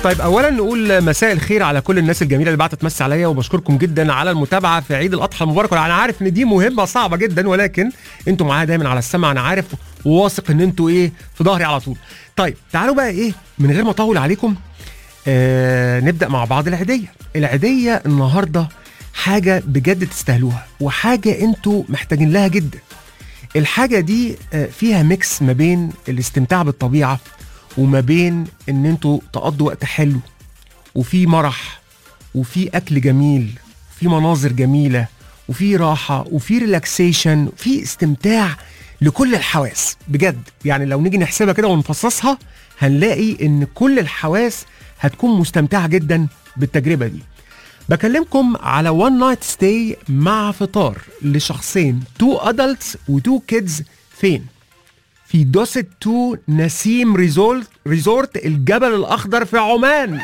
طيب اولا نقول مساء الخير على كل الناس الجميله اللي بعتت تمسي عليا وبشكركم جدا على المتابعه في عيد الاضحى المبارك انا عارف ان دي مهمه صعبه جدا ولكن انتوا معايا دايما على السمع انا عارف وواثق ان انتوا ايه في ظهري على طول طيب تعالوا بقى ايه من غير ما اطول عليكم آه نبدا مع بعض العيديه العيديه النهارده حاجه بجد تستاهلوها وحاجه انتوا محتاجين لها جدا الحاجه دي آه فيها ميكس ما بين الاستمتاع بالطبيعه وما بين ان انتوا تقضوا وقت حلو وفي مرح وفي اكل جميل وفي مناظر جميله وفي راحه وفي ريلاكسيشن وفي استمتاع لكل الحواس بجد يعني لو نيجي نحسبها كده ونفصصها هنلاقي ان كل الحواس هتكون مستمتعه جدا بالتجربه دي بكلمكم على وان نايت ستاي مع فطار لشخصين تو ادلتس وتو كيدز فين في دوست تو نسيم ريزورت ريزورت الجبل الاخضر في عمان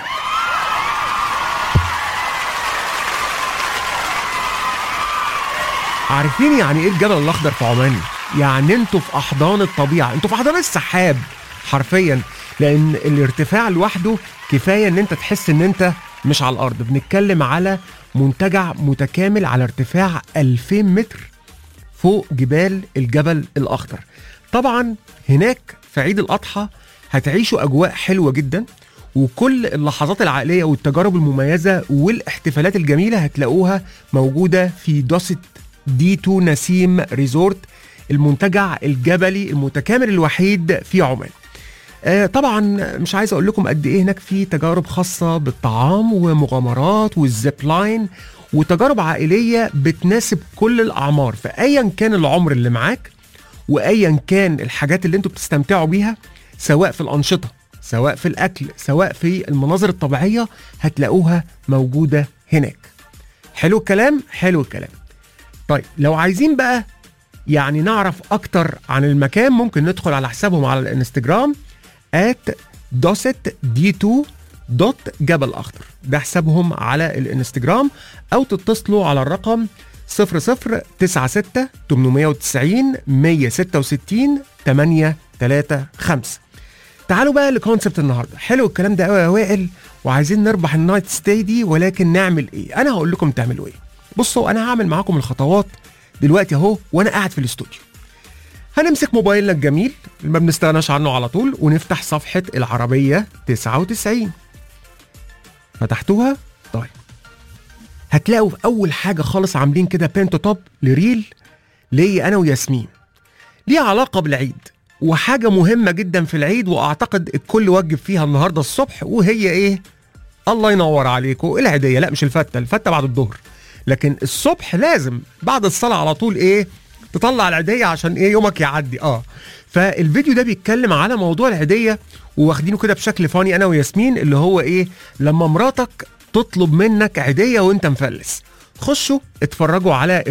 عارفين يعني ايه الجبل الاخضر في عمان يعني انتوا في احضان الطبيعه انتوا في احضان السحاب حرفيا لان الارتفاع لوحده كفايه ان انت تحس ان انت مش على الارض بنتكلم على منتجع متكامل على ارتفاع 2000 متر فوق جبال الجبل الاخضر طبعا هناك في عيد الاضحى هتعيشوا اجواء حلوه جدا وكل اللحظات العقليه والتجارب المميزه والاحتفالات الجميله هتلاقوها موجوده في دوست دي تو نسيم ريزورت المنتجع الجبلي المتكامل الوحيد في عمان آه طبعا مش عايز اقول لكم قد ايه هناك في تجارب خاصه بالطعام ومغامرات والزيب لاين وتجارب عائليه بتناسب كل الاعمار فايا كان العمر اللي معاك وايا كان الحاجات اللي انتوا بتستمتعوا بيها سواء في الانشطه سواء في الاكل سواء في المناظر الطبيعيه هتلاقوها موجوده هناك حلو الكلام حلو الكلام طيب لو عايزين بقى يعني نعرف اكتر عن المكان ممكن ندخل على حسابهم على الانستجرام at دوست دي 2 دوت جبل اخضر ده حسابهم على الانستجرام او تتصلوا على الرقم 0096 890 166 835 تعالوا بقى لكونسبت النهارده حلو الكلام ده قوي يا وائل وعايزين نربح النايت ستاي دي ولكن نعمل ايه انا هقول لكم تعملوا ايه بصوا انا هعمل معاكم الخطوات دلوقتي اهو وانا قاعد في الاستوديو هنمسك موبايلنا الجميل اللي ما بنستغناش عنه على طول ونفتح صفحة العربية 99 فتحتوها طيب هتلاقوا في أول حاجة خالص عاملين كده بينتو توب لريل ليا أنا وياسمين ليه علاقة بالعيد وحاجة مهمة جدا في العيد وأعتقد الكل وجب فيها النهاردة الصبح وهي إيه؟ الله ينور عليكم العيدية لا مش الفتة الفتة بعد الظهر لكن الصبح لازم بعد الصلاة على طول إيه؟ تطلع العيديه عشان ايه يومك يعدي اه فالفيديو ده بيتكلم على موضوع العيديه وواخدينه كده بشكل فاني انا وياسمين اللي هو ايه لما مراتك تطلب منك عيديه وانت مفلس خشوا اتفرجوا على